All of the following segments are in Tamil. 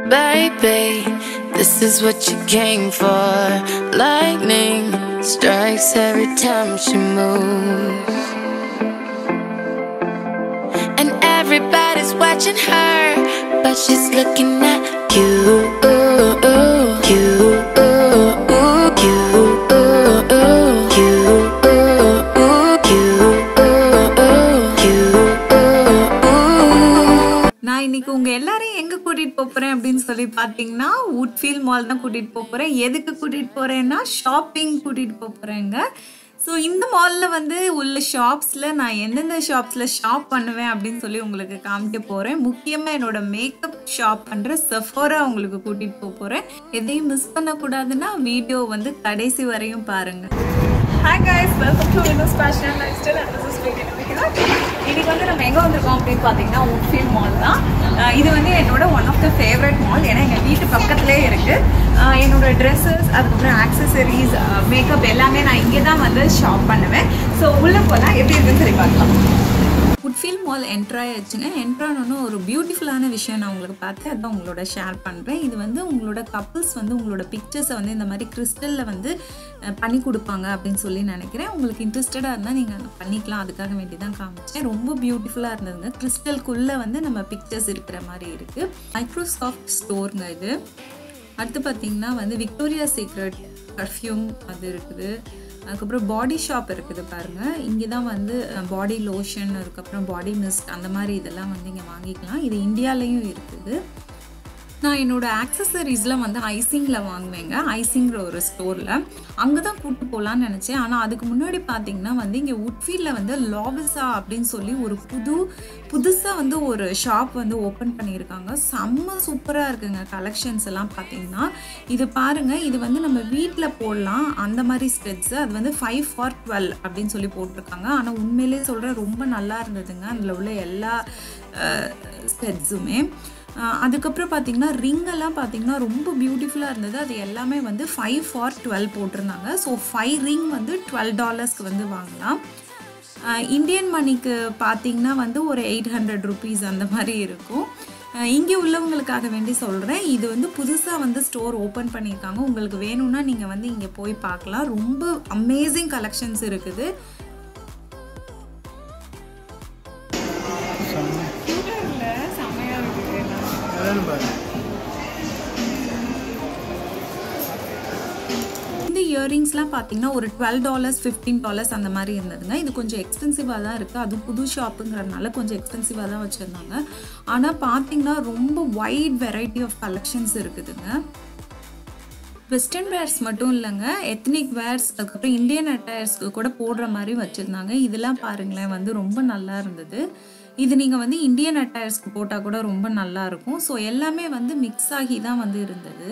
Baby, this is what you came for. Lightning strikes every time she moves. And everybody's watching her, but she's looking at you. You, you, நான் இன்னைக்கு உங்க எல்லாரையும் எங்க கூட்டிட்டு போப் போறேன் அப்படின்னு சொல்லி பாத்தீங்கன்னா உட்ஃபீல் மால் தான் கூட்டிட்டு போப் போறேன் எதுக்கு கூட்டிட்டு போறேன்னா ஷாப்பிங் கூட்டிட்டு போப் போறேங்க ஸோ இந்த மாலில் வந்து உள்ள ஷாப்ஸில் நான் எந்தெந்த ஷாப்ஸில் ஷாப் பண்ணுவேன் அப்படின்னு சொல்லி உங்களுக்கு காமிக்க போகிறேன் முக்கியமாக என்னோட மேக்கப் ஷாப் பண்ணுற செஃபோரா உங்களுக்கு கூட்டிகிட்டு போக போகிறேன் எதையும் மிஸ் பண்ணக்கூடாதுன்னா வீடியோ வந்து கடைசி வரையும் பாருங்கள் hi guys welcome to Vino's fashion and life style and this video இன்னைக்கு வந்து நம்ம எங்கே வந்திருக்கோம் அப்படின்னு பார்த்தீங்கன்னா உட்ஃபீல் மால் தான் அஹ் இது வந்து என்னோட one of the favourite mall ஏன்னா எங்கள் வீட்டு பக்கத்துலேயே இருக்குது என்னோட ட்ரெஸ்ஸஸ் அதுக்கப்புறம் ஆக்சசரிஸ் மேக்கப் எல்லாமே நான் இங்கே தான் வந்து ஷாப் பண்ணுவேன் ஸோ உள்ளே போனால் எப்படி இருக்குன்னு சொல்லி பார்க்கலாம் உட்ஃபீல் மால் என்ட்ரு ஆயாச்சுங்க என்ட்ரானோன்னு ஒரு பியூட்டிஃபுல்லான விஷயம் நான் உங்களுக்கு பார்த்து அதான் உங்களோட ஷேர் பண்ணுறேன் இது வந்து உங்களோட கப்புள்ஸ் வந்து உங்களோட பிக்சர்ஸை வந்து இந்த மாதிரி கிறிஸ்டலில் வந்து அஹ், பண்ணி கொடுப்பாங்க அப்படின்னு சொல்லி நினைக்கிறேன் உங்களுக்கு இன்ட்ரெஸ்டடாக இருந்தால் நீங்கள் பண்ணிக்கலாம் அதுக்காக வேண்டி தான் காமிச்சேன் ரொம்ப பியூட்டிஃபுல்லாக இருந்ததுங்க கிறிஸ்டல்குள்ளே வந்து நம்ம பிக்சர்ஸ் இருக்கிற மாதிரி இருக்குது மைக்ரோசாஃப்ட் ஸ்டோருங்க இது அடுத்து பார்த்தீங்கன்னா வந்து விக்டோரியா சீக்ரெட் பர்ஃப்யூம் அது இருக்குது அதுக்கப்புறம் பாடி ஷாப் இருக்குது பாருங்கள் இங்கே தான் வந்து பாடி லோஷன் அதுக்கப்புறம் பாடி மிஸ்ட் அந்த மாதிரி இதெல்லாம் வந்து இங்கே வாங்கிக்கலாம் இது இந்தியாலேயும் இருக்குது நான் என்னோட ஆக்சசரிஸ்லாம் வந்து ஐசிங்கில் வாங்குவேங்க ஐசிங்கிற ஒரு ஸ்டோரில் அங்கே தான் கூப்பிட்டு போகலான்னு நினச்சேன் ஆனால் அதுக்கு முன்னாடி பார்த்தீங்கன்னா வந்து இங்கே உட்ஃபீல்டில் வந்து லாபிசா அப்படின்னு சொல்லி ஒரு புது புதுசாக வந்து ஒரு ஷாப் வந்து ஓப்பன் பண்ணியிருக்காங்க செம்ம சூப்பராக இருக்குங்க கலெக்ஷன்ஸ் எல்லாம் பார்த்தீங்கன்னா இது பாருங்கள் இது வந்து நம்ம வீட்டில் போடலாம் அந்த மாதிரி ஸ்பெட்ஸு அது வந்து ஃபைவ் ஃபார் டுவெல் அப்படின்னு சொல்லி போட்டிருக்காங்க ஆனால் உண்மையிலே சொல்கிறேன் ரொம்ப நல்லா இருந்ததுங்க அதில் உள்ள எல்லா ஸ்பெட்ஸுமே ஆஹ் அதுக்கப்புறம் பார்த்தீங்கன்னா ரிங் எல்லாம் பார்த்தீங்கன்னா ரொம்ப பியூட்டிஃபுல்லாக இருந்தது அது எல்லாமே வந்து ஃபைவ் ஃபார் டுவெல் போட்டிருந்தாங்க ஸோ ஃபைவ் ரிங் வந்து டுவெல் டாலர்ஸ்க்கு வந்து வாங்கலாம் இந்தியன் மணிக்கு பார்த்தீங்கன்னா வந்து ஒரு எயிட் ஹண்ட்ரட் ருபீஸ் அந்த மாதிரி இருக்கும் ஆஹ் இங்கே உள்ளவங்களுக்காக வேண்டி சொல்கிறேன் இது வந்து புதுசாக வந்து ஸ்டோர் ஓப்பன் பண்ணியிருக்காங்க உங்களுக்கு வேணும்னா நீங்கள் வந்து இங்கே போய் பார்க்கலாம் ரொம்ப அமேசிங் கலெக்ஷன்ஸ் இருக்குது இந்த இயரிங்ஸ்லாம் பார்த்தீங்கன்னா ஒரு டுவெல் டாலர்ஸ் ஃபிஃப்டீன் டாலர்ஸ் அந்த மாதிரி இருந்ததுங்க இது கொஞ்சம் எக்ஸ்பென்சிவாக தான் இருக்குது அதுவும் புது ஷாப்புங்கிறதுனால கொஞ்சம் எக்ஸ்பென்சிவாக தான் வச்சுருந்தாங்க ஆனால் பார்த்தீங்கன்னா ரொம்ப வைட் வெரைட்டி ஆஃப் கலெக்ஷன்ஸ் இருக்குதுங்க வெஸ்டர்ன் வேர்ஸ் மட்டும் இல்லைங்க எத்னிக் வேர்ஸ் அதுக்கப்புறம் இந்தியன் அட்டையர்ஸ்க்கு கூட போடுற மாதிரி வச்சுருந்தாங்க இதெல்லாம் பாருங்களேன் வந்து ரொம்ப நல்லா இருந்தது இது நீங்கள் வந்து இந்தியன் அட்டையர்ஸ்க்கு போட்டால் கூட ரொம்ப நல்லா இருக்கும் ஸோ எல்லாமே வந்து மிக்ஸ் ஆகி தான் வந்து இருந்தது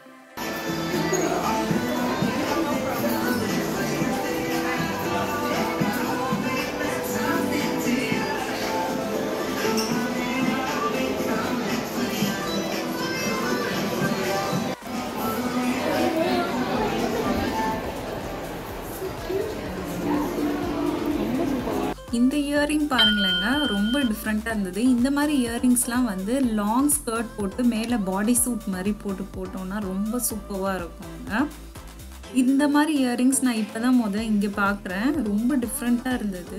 இந்த இயரிங் பாருங்களேங்க ரொம்ப டிஃப்ரெண்ட்டாக இருந்தது இந்த மாதிரி இயரிங்ஸ்லாம் வந்து லாங் ஸ்கர்ட் போட்டு மேலே பாடி சூட் மாதிரி போட்டு போட்டோம்னா ரொம்ப சூப்பராக இருக்குங்க இந்த மாதிரி இயரிங்ஸ் நான் இப்போ தான் முதல் இங்கே பார்க்குறேன் ரொம்ப டிஃப்ரெண்ட்டாக இருந்தது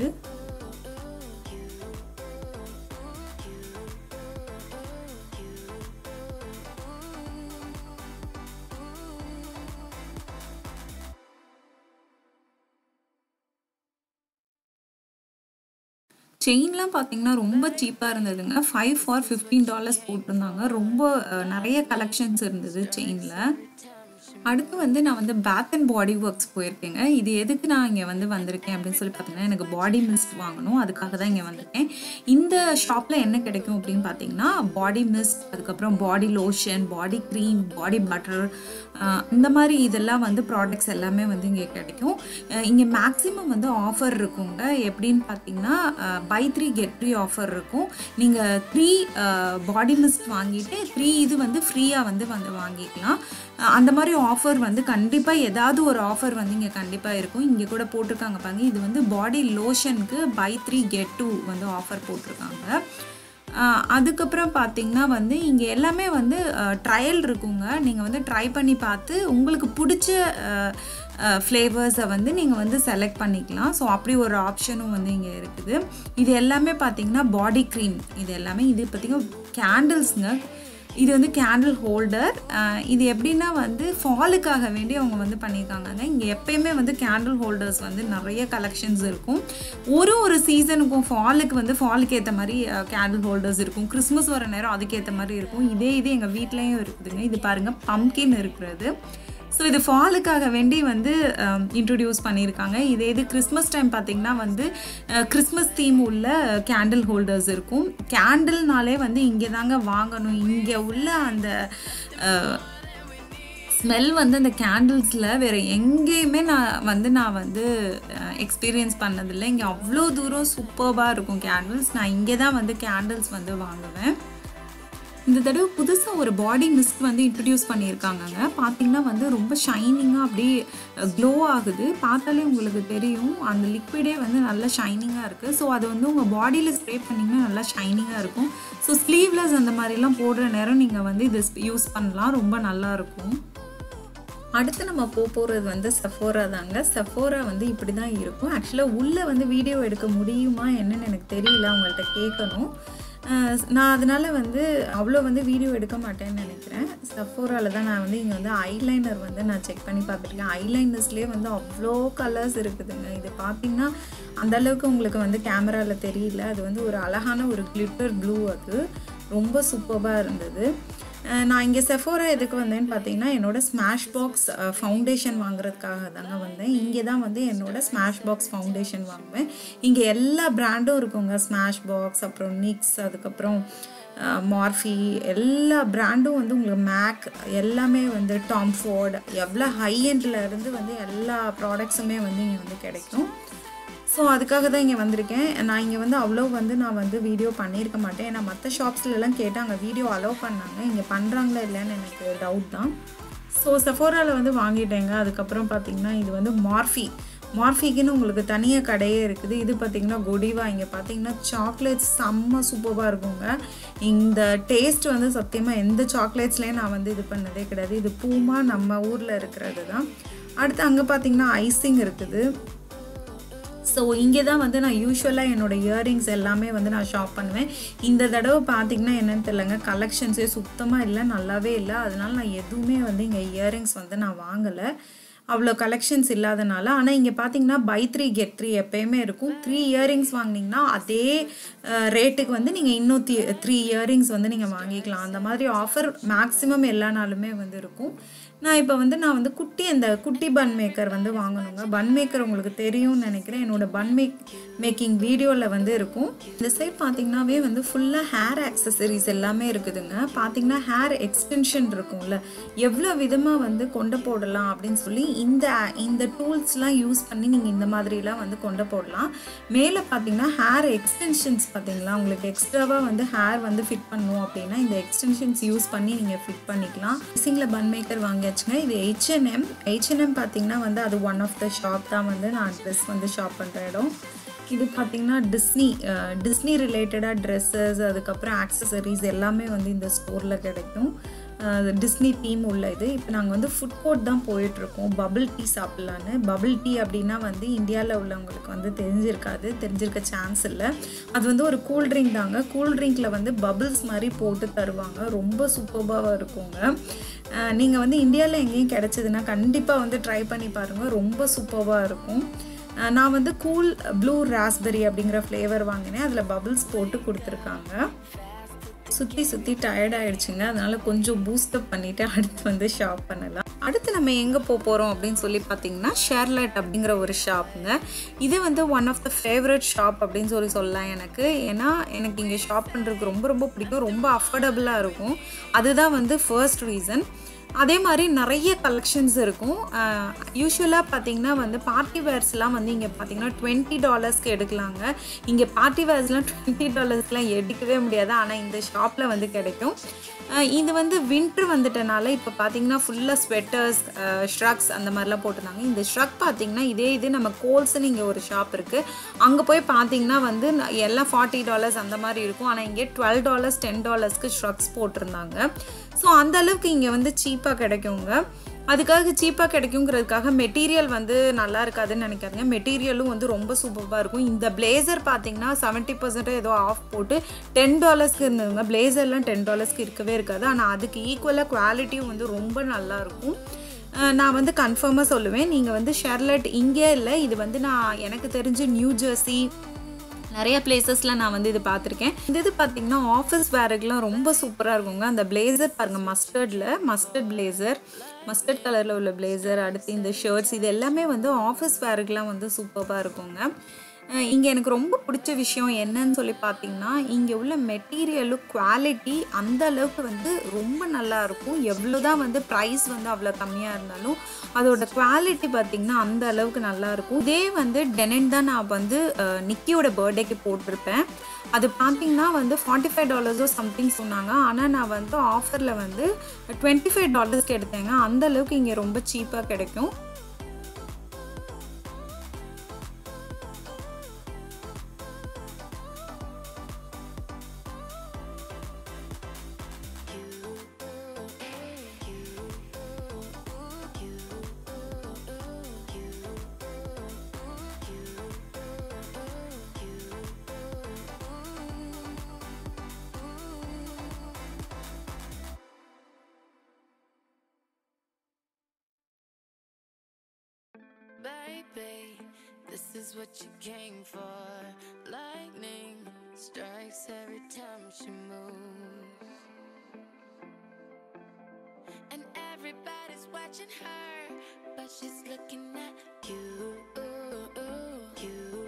செயின்லாம் பார்த்தீங்கன்னா ரொம்ப சீப்பாக இருந்ததுங்க ஃபைவ் ஃபார் ஃபிஃப்டீன் டாலர்ஸ் போட்டிருந்தாங்க ரொம்ப அஹ், நிறைய கலெக்ஷன்ஸ் இருந்தது செயினில் அடுத்து வந்து நான் வந்து பேத் அண்ட் பாடி ஒர்க்ஸ் போயிருக்கேங்க இது எதுக்கு நான் இங்கே வந்து வந்திருக்கேன் அப்படின்னு சொல்லி பார்த்தீங்கன்னா எனக்கு பாடி மிஸ்ட் வாங்கணும் அதுக்காக தான் இங்கே வந்திருக்கேன் இந்த ஷாப்பில் என்ன கிடைக்கும் அப்படின்னு பார்த்தீங்கன்னா பாடி மிஸ்ட் அதுக்கப்புறம் body lotion body cream body butter இந்த மாதிரி இதெல்லாம் வந்து ப்ராடக்ட்ஸ் எல்லாமே வந்து இங்கே கிடைக்கும் அஹ் இங்கே மேக்ஸிமம் வந்து ஆஃபர் இருக்குங்க எப்படின்னு பார்த்தீங்கன்னா buy three get three offer இருக்கும் நீங்கள் த்ரீ பாடி மிஸ்ட் வாங்கிட்டு த்ரீ இது வந்து ஃப்ரீயாக வந்து வந்து வாங்கிக்கலாம் அஹ் அந்த மாதிரி ஆஃபர் வந்து கண்டிப்பாக ஏதாவது ஒரு ஆஃபர் வந்து இங்கே கண்டிப்பாக இருக்கும் இங்கே கூட போட்டிருக்காங்க பாருங்க இது வந்து பாடி லோஷனுக்கு பை த்ரீ கெட் டூ வந்து ஆஃபர் போட்டிருக்காங்க ஆஹ் அதுக்கப்புறம் பார்த்தீங்கன்னா வந்து இங்கே எல்லாமே வந்து ட்ரையல் இருக்குங்க நீங்கள் வந்து ட்ரை பண்ணி பார்த்து உங்களுக்கு பிடிச்ச ஃப்ளேவர்ஸை வந்து நீங்கள் வந்து செலக்ட் பண்ணிக்கலாம் ஸோ அப்படி ஒரு ஆப்ஷனும் வந்து இங்கே இருக்குது இது எல்லாமே பார்த்தீங்கன்னா பாடி க்ரீம் இது எல்லாமே இது பார்த்தீங்கன்னா கேண்டில்ஸுங்க இது வந்து கேண்டில் ஹோல்டர் இது எப்படின்னா வந்து ஃபாலுக்காக வேண்டி அவங்க வந்து பண்ணியிருக்காங்க இங்கே எப்பயுமே வந்து கேண்டில் ஹோல்டர்ஸ் வந்து நிறைய கலெக்ஷன்ஸ் இருக்கும் ஒரு ஒரு சீசனுக்கும் ஃபாலுக்கு வந்து ஃபாலுக்கு ஏற்ற மாதிரி கேண்டில் ஹோல்டர்ஸ் இருக்கும் கிறிஸ்மஸ் வர நேரம் அதுக்கேற்ற மாதிரி இருக்கும் இதே இது எங்கள் வீட்லேயும் இருக்குதுங்க இது பாருங்கள் பம்கின் இருக்கிறது ஸோ இது ஃபாலுக்காக வேண்டி வந்து இன்ட்ரடியூஸ் பண்ணியிருக்காங்க இதே இது கிறிஸ்மஸ் டைம் பார்த்திங்கன்னா வந்து கிறிஸ்மஸ் தீம் உள்ள கேண்டில் ஹோல்டர்ஸ் இருக்கும் கேண்டில்னாலே வந்து இங்கே தாங்க வாங்கணும் இங்கே உள்ள அந்த ஸ்மெல் வந்து அந்த கேண்டில்ஸில் வேறு எங்கேயுமே நான் வந்து நான் வந்து எக்ஸ்பீரியன்ஸ் பண்ணதில்லை இங்கே அவ்வளோ தூரம் சூப்பர்பாக இருக்கும் கேண்டில்ஸ் நான் இங்கே தான் வந்து கேண்டில்ஸ் வந்து வாங்குவேன் இந்த தடவை புதுசாக ஒரு பாடி மிஸ்ட் வந்து இன்ட்ரடியூஸ் பண்ணியிருக்காங்கங்க பார்த்தீங்கன்னா வந்து ரொம்ப ஷைனிங்காக அப்படியே க்ளோ ஆகுது பார்த்தாலே உங்களுக்கு தெரியும் அந்த லிக்விடே வந்து நல்லா ஷைனிங்காக இருக்குது ஸோ அது வந்து உங்கள் பாடியில் ஸ்ப்ரே பண்ணிங்கன்னா நல்லா ஷைனிங்காக இருக்கும் ஸோ ஸ்லீவ்லெஸ் அந்த மாதிரிலாம் போடுற நேரம் நீங்கள் வந்து இது யூஸ் பண்ணலாம் ரொம்ப நல்லாயிருக்கும் அடுத்து நம்ம போக போகிறது வந்து செஃபோரா தாங்க செஃபோரா வந்து இப்படி தான் இருக்கும் ஆக்சுவலாக உள்ளே வந்து வீடியோ எடுக்க முடியுமா என்னன்னு எனக்கு தெரியல அவங்கள்ட்ட கேட்கணும் நான் அதனால் வந்து அவ்வளோ வந்து வீடியோ எடுக்க மாட்டேன்னு நினைக்கிறேன் சஃபோராவில் தான் நான் வந்து இங்கே வந்து ஐலைனர் வந்து நான் செக் பண்ணி பார்த்துருக்கேன் ஐலைனர்ஸ்லேயே வந்து அவ்வளோ கலர்ஸ் இருக்குதுங்க இது பார்த்திங்கன்னா அந்தளவுக்கு உங்களுக்கு வந்து கேமராவில் தெரியல அது வந்து ஒரு அழகான ஒரு கிளிட்டர் ப்ளூ அது ரொம்ப சூப்பராக இருந்தது நான் இங்கே செஃபோரா எதுக்கு வந்தேன்னு பார்த்தீங்கன்னா என்னோடய ஸ்மாஷ் பாக்ஸ் ஃபவுண்டேஷன் வாங்குறதுக்காக தாங்க வந்தேன் இங்கே தான் வந்து என்னோடய ஸ்மாஷ் பாக்ஸ் ஃபவுண்டேஷன் வாங்குவேன் இங்கே எல்லா ப்ராண்டும் இருக்குங்க ஸ்மாஷ் பாக்ஸ் அப்புறம் நிக்ஸ் அதுக்கப்புறம் மார்ஃபி எல்லா ப்ராண்டும் வந்து உங்களுக்கு மேக் எல்லாமே வந்து டாம் ஃபோர்ட் எவ்வளோ ஹை எண்டில் இருந்து வந்து எல்லா ப்ராடக்ட்ஸுமே வந்து இங்கே வந்து கிடைக்கும் ஸோ அதுக்காக தான் இங்கே வந்திருக்கேன் நான் இங்கே வந்து அவ்வளோ வந்து நான் வந்து வீடியோ பண்ணியிருக்க மாட்டேன் ஏன்னா மற்ற ஷாப்ஸ்லலாம் கேட்டால் அங்கே வீடியோ அலோவ் பண்ணாங்க இங்கே பண்ணுறாங்களா இல்லைன்னு எனக்கு டவுட் தான் ஸோ செஃபோராவில் வந்து வாங்கிட்டேங்க அதுக்கப்புறம் பார்த்தீங்கன்னா இது வந்து மார்ஃபி மார்ஃபிக்குன்னு உங்களுக்கு தனியாக கடையே இருக்குது இது பார்த்திங்கன்னா கொடிவா இங்கே பார்த்தீங்கன்னா சாக்லேட்ஸ் செம்ம சூப்பராக இருக்குங்க இந்த டேஸ்ட் வந்து சத்தியமாக எந்த சாக்லேட்ஸ்லேயும் நான் வந்து இது பண்ணதே கிடையாது இது பூமா நம்ம ஊரில் இருக்கிறது தான் அடுத்து அங்கே பார்த்தீங்கன்னா ஐசிங் இருக்குது ஸோ இங்கே தான் வந்து நான் யூஸ்வலாக என்னோடய இயரிங்ஸ் எல்லாமே வந்து நான் ஷாப் பண்ணுவேன் இந்த தடவை பார்த்திங்கன்னா என்னென்னு தெரியலங்க கலெக்ஷன்ஸே சுத்தமாக இல்லை நல்லாவே இல்லை அதனால நான் எதுவுமே வந்து இங்கே இயரிங்ஸ் வந்து நான் வாங்கலை அவ்வளோ கலெக்ஷன்ஸ் இல்லாதனால ஆனால் இங்கே பார்த்தீங்கன்னா பை த்ரீ கெட் த்ரீ எப்பயுமே இருக்கும் த்ரீ இயரிங்ஸ் வாங்கினீங்கன்னா அதே ரேட்டுக்கு வந்து நீங்கள் இன்னும் த்ரீ த்ரீ இயரிங்ஸ் வந்து நீங்கள் வாங்கிக்கலாம் அந்த மாதிரி ஆஃபர் மேக்ஸிமம் எல்லா நாளுமே வந்து இருக்கும் நான் இப்போ வந்து நான் வந்து குட்டி அந்த குட்டி பன் மேக்கர் வந்து வாங்கணுங்க பன் மேக்கர் உங்களுக்கு தெரியும்னு நினைக்கிறேன் என்னோட பன் மேக் மேக்கிங் வீடியோவில் வந்து இருக்கும் இந்த சைட் பார்த்தீங்கன்னாவே வந்து ஃபுல்லாக ஹேர் ஆக்சசரிஸ் எல்லாமே இருக்குதுங்க பார்த்தீங்கன்னா ஹேர் எக்ஸ்டென்ஷன் இருக்கும்ல எவ்வளோ விதமாக வந்து கொண்டு போடலாம் அப்படின்னு சொல்லி இந்த இந்த டூல்ஸ்லாம் யூஸ் பண்ணி நீங்கள் இந்த மாதிரிலாம் வந்து கொண்டு போடலாம் மேலே பார்த்தீங்கன்னா ஹேர் எக்ஸ்டென்ஷன்ஸ் பார்த்தீங்களா உங்களுக்கு எக்ஸ்ட்ராவாக வந்து ஹேர் வந்து ஃபிட் பண்ணும் அப்படின்னா இந்த எக்ஸ்டென்ஷன்ஸ் யூஸ் பண்ணி நீங்கள் ஃபிட் பண்ணிக்கலாம் மிக்சிங்கில் பன் மேக்கர் வாங்கியாச்சுங்க இது ஹெச்என்எம் ஹெச்என்எம் பார்த்தீங்கன்னா வந்து அது ஒன் ஆஃப் த ஷாப் தான் வந்து நான் ட்ரெஸ் வந்து ஷாப் பண்ணுற இடம் இது பார்த்தீங்கன்னா டிஸ்னி டிஸ்னி ரிலேட்டடாக ட்ரெஸ்ஸஸ் அதுக்கப்புறம் ஆக்சசரிஸ் எல்லாமே வந்து இந்த ஸ்டோரில் கிடைக்கும் டிஸ்னி தீம் உள்ள இது இப்போ நாங்கள் வந்து ஃபுட் கோர்ட் தான் போயிட்டுருக்கோம் பபிள் டீ சாப்பிட்லான்னு பபிள் டீ அப்படின்னா வந்து இந்தியாவில் உள்ளவங்களுக்கு வந்து தெரிஞ்சிருக்காது தெரிஞ்சிருக்க சான்ஸ் இல்லை அது வந்து ஒரு கூல் ட்ரிங்க் தாங்க கூல் ட்ரிங்க்கில் வந்து பபிள்ஸ் மாதிரி போட்டு தருவாங்க ரொம்ப சூப்பர்பாக இருக்குங்க நீங்கள் வந்து இந்தியாவில் எங்கேயும் கிடச்சிதுன்னா கண்டிப்பாக வந்து ட்ரை பண்ணி பாருங்கள் ரொம்ப சூப்பர்பாக இருக்கும் நான் வந்து கூல் ப்ளூ ராஸ்பெரி அப்படிங்கிற ஃப்ளேவர் வாங்கினேன் அதில் பபிள்ஸ் போட்டு கொடுத்துருக்காங்க சுற்றி சுற்றி டயர்ட் ஆயிடுச்சுங்க அதனால கொஞ்சம் பூஸ்டப் பண்ணிவிட்டு அடுத்து வந்து ஷாப் பண்ணலாம் அடுத்து நம்ம எங்கே போக போகிறோம் அப்படின்னு சொல்லி பார்த்தீங்கன்னா ஷேர்லட் அப்படிங்கிற ஒரு ஷாப்புங்க இது வந்து one of the favourite shop அப்படின்னு சொல்லி சொல்லலாம் எனக்கு ஏன்னா எனக்கு இங்கே ஷாப் பண்ணுறதுக்கு ரொம்ப ரொம்ப பிடிக்கும் ரொம்ப அஃபோர்டபுளாக இருக்கும் அதுதான் வந்து ஃபர்ஸ்ட் ரீசன் அதே மாதிரி நிறைய கலெக்ஷன்ஸ் இருக்கும் யூஸ்வலாக பார்த்தீங்கன்னா வந்து பார்ட்டி வேர்ஸ்லாம் வந்து இங்கே பார்த்தீங்கன்னா டுவெண்ட்டி டாலர்ஸ்க்கு எடுக்கலாங்க இங்கே பார்ட்டி வேர்ஸ்லாம் டுவெண்ட்டி டாலர்ஸ்லாம் எடுக்கவே முடியாது ஆனால் இந்த ஷாப்பில் வந்து கிடைக்கும் அஹ் இது வந்து வின்ட்ரு வந்துட்டனால இப்போ பார்த்தீங்கன்னா ஃபுல்லாக ஸ்வெட்டர்ஸ் ஷ்ரக்ஸ் அந்த மாதிரிலாம் போட்டிருந்தாங்க இந்த ஷ்ரக் பார்த்தீங்கன்னா இதே இது நம்ம கோல்ஸ்னு இங்கே ஒரு ஷாப் இருக்குது அங்கே போய் பார்த்தீங்கன்னா வந்து ந- எல்லாம் ஃபார்ட்டி டாலர்ஸ் அந்த மாதிரி இருக்கும் ஆனால் இங்கே டுவெல் டாலர்ஸ் டென் டாலர்ஸ்க்கு ஷ்ரக்ஸ் போட்டிருந்தாங்க ஸோ அந்த அளவுக்கு இங்கே வந்து சீப்பாக கிடைக்குங்க அதுக்காக சீப்பாக கிடைக்குங்கிறதுக்காக மெட்டீரியல் வந்து நல்லா இருக்காதுன்னு நினைக்காதீங்க மெட்டீரியலும் வந்து ரொம்ப சூப்பராக இருக்கும் இந்த பிளேசர் பார்த்தீங்கன்னா செவன்ட்டி பர்சன்ட் ஏதோ ஆஃப் போட்டு டென் டாலர்ஸ்க்கு இருந்ததுங்க பிளேசர்லாம் டென் டாலர்ஸ்க்கு இருக்கவே இருக்காது ஆனால் அதுக்கு ஈக்குவலாக குவாலிட்டியும் வந்து ரொம்ப நல்லா இருக்கும் அஹ் நான் வந்து கன்ஃபார்மாக சொல்லுவேன் நீங்கள் வந்து ஷெர்லட் இங்கே இல்லை இது வந்து நான் எனக்கு தெரிஞ்சு நியூ ஜெர்சி நிறைய பிளேசஸில் நான் வந்து இது பார்த்துருக்கேன் இந்த இது பார்த்தீங்கன்னா ஆஃபீஸ் வேருக்குலாம் ரொம்ப சூப்பராக இருக்குங்க அந்த பிளேசர் பாருங்கள் மஸ்டர்டில் மஸ்டர்ட் பிளேசர் மஸ்டர்ட் கலரில் உள்ள பிளேசர் அடுத்து இந்த ஷர்ட்ஸ் இது எல்லாமே வந்து ஆஃபீஸ் வேருக்குலாம் வந்து சூப்பராக இருக்குங்க இங்கே எனக்கு ரொம்ப பிடிச்ச விஷயம் என்னன்னு சொல்லி பார்த்தீங்கன்னா இங்கே உள்ள மெட்டீரியலும் குவாலிட்டி அந்த அளவுக்கு வந்து ரொம்ப நல்லா இருக்கும் எவ்வளோ தான் வந்து ப்ரைஸ் வந்து அவ்வளோ கம்மியாக இருந்தாலும் அதோட குவாலிட்டி பார்த்தீங்கன்னா அந்த அளவுக்கு நல்லா இருக்கும் இதே வந்து டெனன் தான் நான் வந்து அஹ், நிக்கியோட பர்த்டேக்கு போட்டிருப்பேன் அது பார்த்தீங்கன்னா வந்து ஃபார்ட்டி ஃபைவ் டாலர்ஸோ சம்திங் சொன்னாங்க ஆனால் நான் வந்து ஆஃபரில் வந்து டுவெண்ட்டி ஃபைவ் டாலர்ஸ்க்கு எடுத்தேங்க அந்த அளவுக்கு இங்கே ரொம்ப சீப்பாக கிடைக்கும் Baby, this is what you came for. Lightning strikes every time she moves. And everybody's watching her, but she's looking at you. You, you,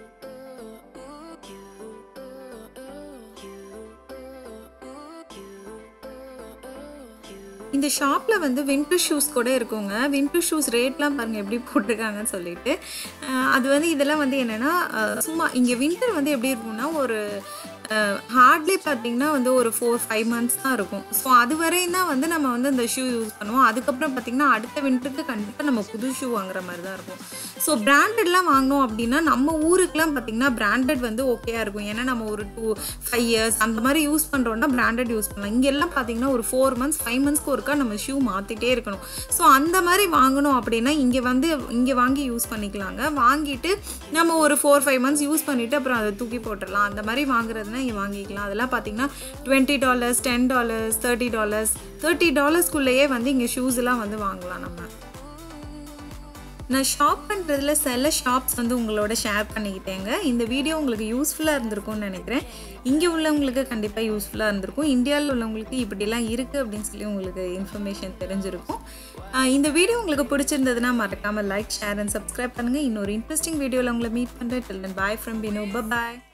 இந்த ஷாப்பில் வந்து வின்டர் ஷூஸ் கூட இருக்குங்க வின்டர் ஷூஸ் ரேட்லாம் பாருங்கள் எப்படி போட்டிருக்காங்கன்னு சொல்லிட்டு அஹ் அது வந்து இதெல்லாம் வந்து என்னென்னா சும்மா இங்கே வின்டர் வந்து எப்படி இருக்கும்னா ஒரு ஹார்ட்லி பார்த்தீங்கன்னா வந்து ஒரு ஃபோர் ஃபைவ் மந்த்ஸ் தான் இருக்கும் ஸோ அது வரையும் தான் வந்து நம்ம வந்து அந்த ஷூ யூஸ் பண்ணுவோம் அதுக்கப்புறம் பார்த்தீங்கன்னா அடுத்த வின்டருக்கு கண்டிப்பாக நம்ம புது ஷூ வாங்குற மாதிரி தான் இருக்கும் ஸோ பிராண்டட்லாம் வாங்கினோம் அப்படின்னா நம்ம ஊருக்குலாம் பார்த்தீங்கன்னா பிராண்டட் வந்து ஓகேயா இருக்கும் ஏன்னா நம்ம ஒரு டூ ஃபைவ் இயர்ஸ் அந்த மாதிரி யூஸ் பண்ணுறோம்னா பிராண்டட் யூஸ் பண்ணலாம் இங்கெல்லாம் பார்த்தீங்கன்னா ஒரு ஃபோர் மந்த்ஸ் ஃபைவ் மந்த்ஸ்க்கு ஒருக்கா நம்ம ஷூ மாற்றிட்டே இருக்கணும் ஸோ அந்த மாதிரி வாங்கணும் அப்படின்னா இங்கே வந்து இங்கே வாங்கி யூஸ் பண்ணிக்கலாங்க வாங்கிட்டு நம்ம ஒரு ஃபோர் ஃபைவ் மந்த்ஸ் யூஸ் பண்ணிவிட்டு அப்புறம் அதை தூக்கி போட்டுடலாம் அந்த மாதிரி வாங்குறதுனா இங்கே வாங்கிக்கலாம் அதெல்லாம் பார்த்தீங்கன்னா twenty dollars ten dollars thirty dollars thirty டாலர்ஸ்க்குள்ளேயே வந்து இங்கே ஷூஸ் எல்லாம் வந்து வாங்கலாம் நம்ம நான் ஷாப் பண்ணுறதுல சில ஷாப்ஸ் வந்து உங்களோட ஷேர் பண்ணிக்கிட்டேங்க இந்த வீடியோ உங்களுக்கு யூஸ்ஃபுல்லாக இருந்திருக்கும்னு நினைக்கிறேன் இங்கே உள்ளவங்களுக்கு கண்டிப்பாக யூஸ்ஃபுல்லாக இருந்திருக்கும் இந்தியாவில் உள்ளவங்களுக்கு இப்படிலாம் இருக்குது அப்படின்னு சொல்லி உங்களுக்கு இன்ஃபர்மேஷன் தெரிஞ்சிருக்கும் ஆஹ் இந்த வீடியோ உங்களுக்கு பிடிச்சிருந்ததுன்னா மறக்காமல் லைக் ஷேர் அண்ட் சப்ஸ்கிரைப் பண்ணுங்கள் இன்னொரு இன்ட்ரெஸ்டிங் வீடியோவில் உங்களை மீட் பண்ணுறேன் டில் பாய் ஃப்ரம் பினோ பாய்